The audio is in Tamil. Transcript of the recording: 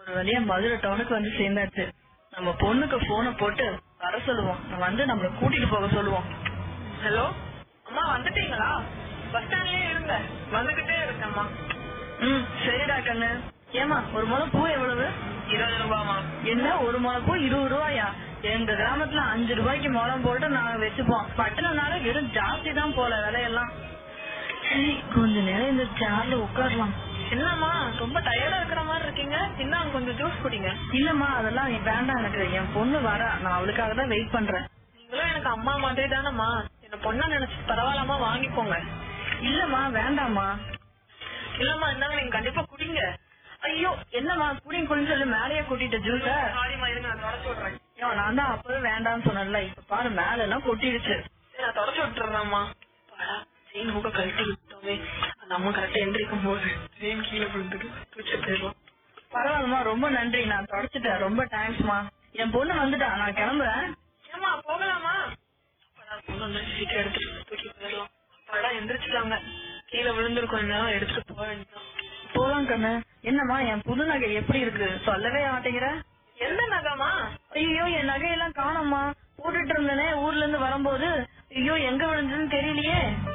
ஒரு வழியா மதுரை டவுனுக்கு வந்து சேர்ந்தாச்சு நம்ம பொண்ணுக்கு போனை போட்டு வர சொல்லுவோம் வந்து நம்மள கூட்டிட்டு போக சொல்லுவோம் ஹலோ அம்மா வந்துட்டீங்களா பஸ் ஸ்டாண்ட்லயே இருங்க வந்துகிட்டே இருக்கேம்மா ம் சரிடா கண்ணு ஏமா ஒரு முளை பூ எவ்வளவு இருபது ரூபாமா என்ன ஒரு முளை பூ இருபது ரூபாயா எங்க கிராமத்துல அஞ்சு ரூபாய்க்கு முளம் போட்டு நாங்க வச்சுப்போம் பட்டணம்னால வெறும் ஜாஸ்தி தான் போல விலையெல்லாம் சரி கொஞ்ச நேரம் இந்த சேர்ல உட்காரலாம் என்னம்மா ரொம்ப டயர்டா இருக்கிற மாதிரி இருக்கீங்க இன்னும் கொஞ்சம் ஜூஸ் குடிங்க இல்லம்மா அதெல்லாம் வேண்டாம் எனக்கு என் பொண்ணு வரா நான் அவளுக்காக தான் வெயிட் பண்றேன் நீங்களும் எனக்கு அம்மா மாதிரி தானம்மா என்ன பொண்ணா நினைச்சு பரவாயில்லாம வாங்கிக்கோங்க இல்லம்மா வேண்டாம்மா இல்லம்மா இருந்தாங்க நீங்க கண்டிப்பா குடிங்க ஐயோ என்னம்மா குடிங்க குடின்னு சொல்லி மேலேயே கூட்டிட்ட ஜூஸ சாரிம்மா இருங்க நான் தொடச்சு விடுறேன் ஐயோ, நான் தான் அப்பவே வேண்டாம்னு சொன்னேன்ல இப்ப பாரு மேல எல்லாம் கொட்டிடுச்சு சரி, நான் தொடச்சு விட்டுறேன்மா செயின் மூக்க கழட்டி விட்டோமே அந்த அம்மா கரெக்டா எந்திரிக்கும் போது செயின் கீழே விழுந்துட்டு தூச்சு போயிடலாம் பரவாயில்லம்மா ரொம்ப நன்றி நான் தொடச்சிட்டேன் ரொம்ப தேங்க்ஸ்மா என் பொண்ணு வந்துட்டா நான் கிளம்புறேன் ஏமா போகலாமா அப்பாடா, பொண்ணு வந்து சீக்கிரம் எடுத்துட்டு தூக்கி போயிடலாம் அப்பாடா எந்திரிச்சிட்டாங்க கீழே விழுந்திருக்கும் என்ன எடுத்துட்டு போக வேண்டியதான் போலாம் கண்ணு என்னம்மா என் புது நகை எப்படி இருக்கு சொல்லவே மாட்டேங்கிற எந்த நகமா ஐயோ என் நகையெல்லாம் காணோம்மா போட்டுட்டு இருந்தேனே ஊர்ல இருந்து வரும்போது ஐயோ எங்க விழுந்ததுன்னு தெரியலையே